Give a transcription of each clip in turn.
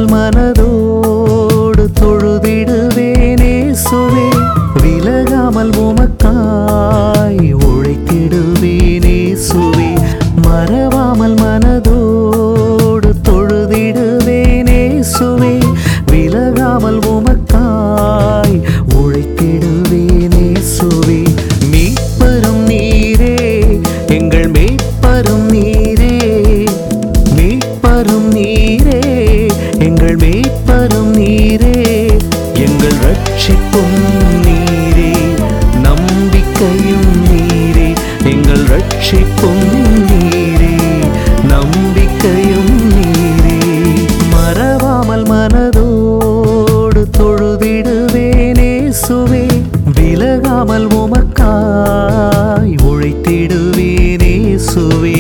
மனதோடு தொழுதிடுவேனே சுவே விலகாமல் உமக்காய் உழைத்திடுவேனே சுவே மறவாமல் மனதோடு தொழுதிடுவேனே சுவே விலகாமல் உமக்காய் உழைத்திடுவேனே சுவே மீட்பரும் நீரே எங்கள் மீட்பரும் நீரே மீட்பரும் நீரே எங்கள் மீட்பரும் நீரே எங்கள் ரட்சிப்பும் நீரே நம்பிக்கையும் நீரே எங்கள் ரட்சிப்பும் நீரே நம்பிக்கையும் நீரே மறவாமல் மனதோடு தொழுதிடுவேனே சுவே விலகாமல் உமக்காய் உழைத்திடுவேனே சுவே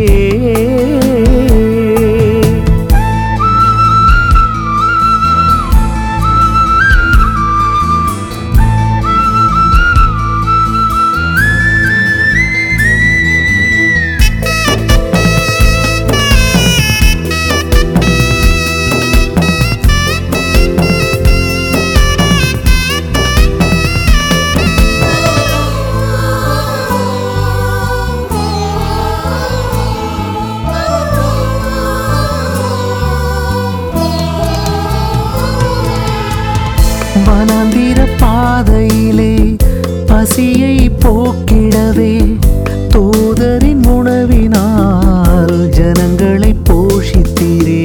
வனாந்திர பாதையிலே பசியை போக்கிடவே தூதரின் உணவினால் ஜனங்களை போஷித்தீரே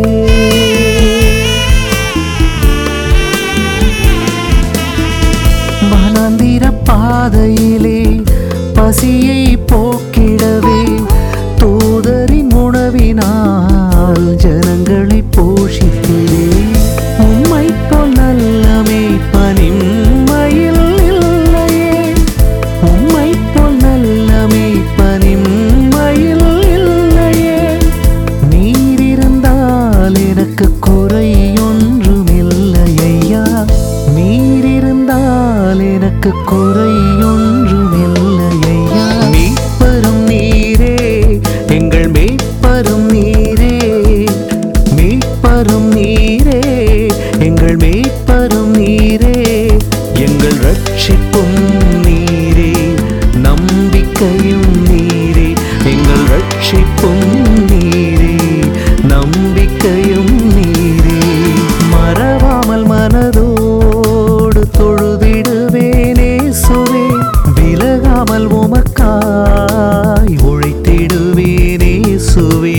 வனாந்திர பாதையிலே பசியை போக்கிடவே தூதரின் உணவினால் ஜனங்களை போஷித்தீரே உம்மை போல் நல்லமே பனிம்மையில் இல்லையே உம்மை போல் நல்லமே பனிம்மையில் இல்லையே நீர் இருந்தால் எனக்கு குறை ஒன்றுமில்லையா நீர் இருந்தால் எனக்கு குறை ஒன்றுமில்லையா மீட்பரும் நீரே எங்கள் மீட்பரும் நீரே மீட்பரும் நீரே எங்கள் மீட்பரும் நீரே எங்கள் ரட்சிப்பும் நீரே நம்பிக்கையும் நீரே எங்கள் ரட்சிப்பும் நீரே நம்பிக்கையும் நீரே மறவாமல் மனதோடு தொழுதிடுவேனே சுவே விலகாமல் உமக்காய் உழைத்திடுவேனே சுவே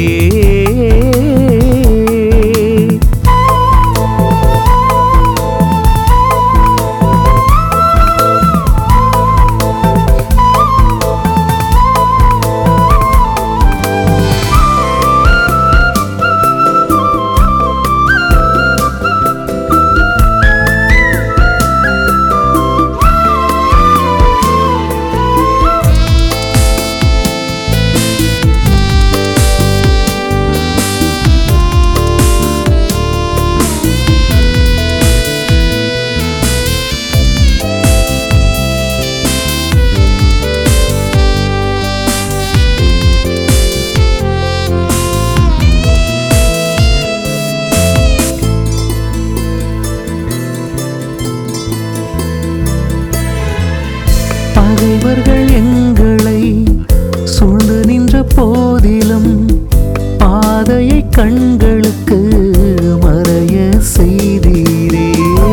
பகைவர்கள் எங்களை சூழ்ந்து நின்ற போதிலும் பாதையை கண்களுக்கு மறைய செய்தீரே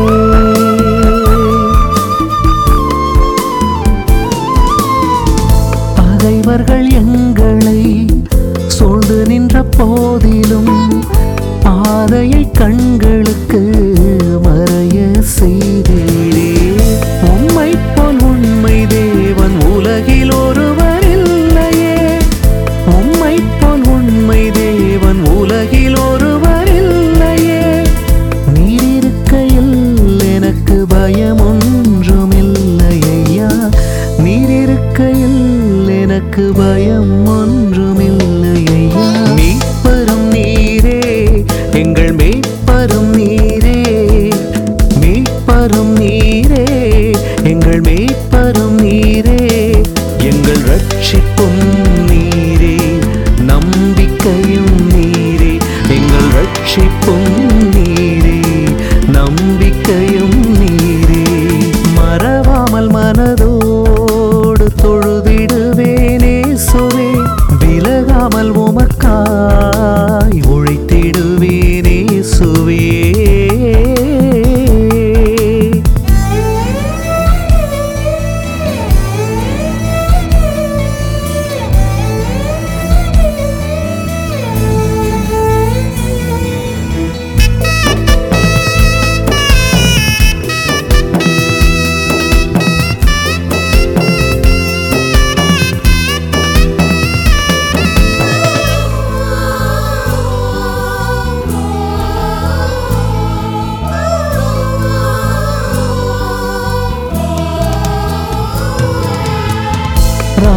பகைவர்கள் எங்களை சூழ்ந்து நின்ற போதிலும் பாதையை கண்களுக்கு மறைய செய்தீரே உம்மை போல் உண்மை தேவன் உலகில் ஒருவர் இல்லையே உம்மை போல் உண்மை தேவன் உலகில் ஒருவர் இல்லையே நீர் இருக்கையில் எனக்கு பயம் ஒன்றுமில்லையா நீர் இருக்கையில் எனக்கு பயம் ஒன்றுமில்லையா மீட்பரும் நீரே எங்கள் மீட்பரும் நீரே மீட்பரும் நீரே எங்கள் மீட்பரும் நீரே எங்கள் ரட்சிப்பும் நீரே நம்பிக்கையும் நீரே எங்கள் ரட்சிப்பும் நீரே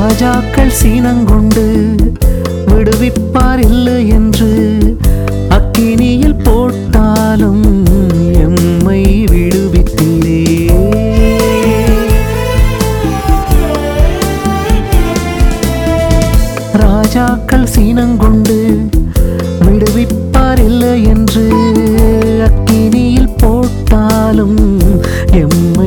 ராஜாக்கள் சீனங்கொண்டு விடுவிப்பார் இல்லை என்று அக்கினியில் போட்டாலும் எம்மை விடுவித்தீரே ராஜாக்கள் சீனங்கொண்டு விடுவிப்பார் இல்லை என்று அக்கினியில் போட்டாலும் எம்மை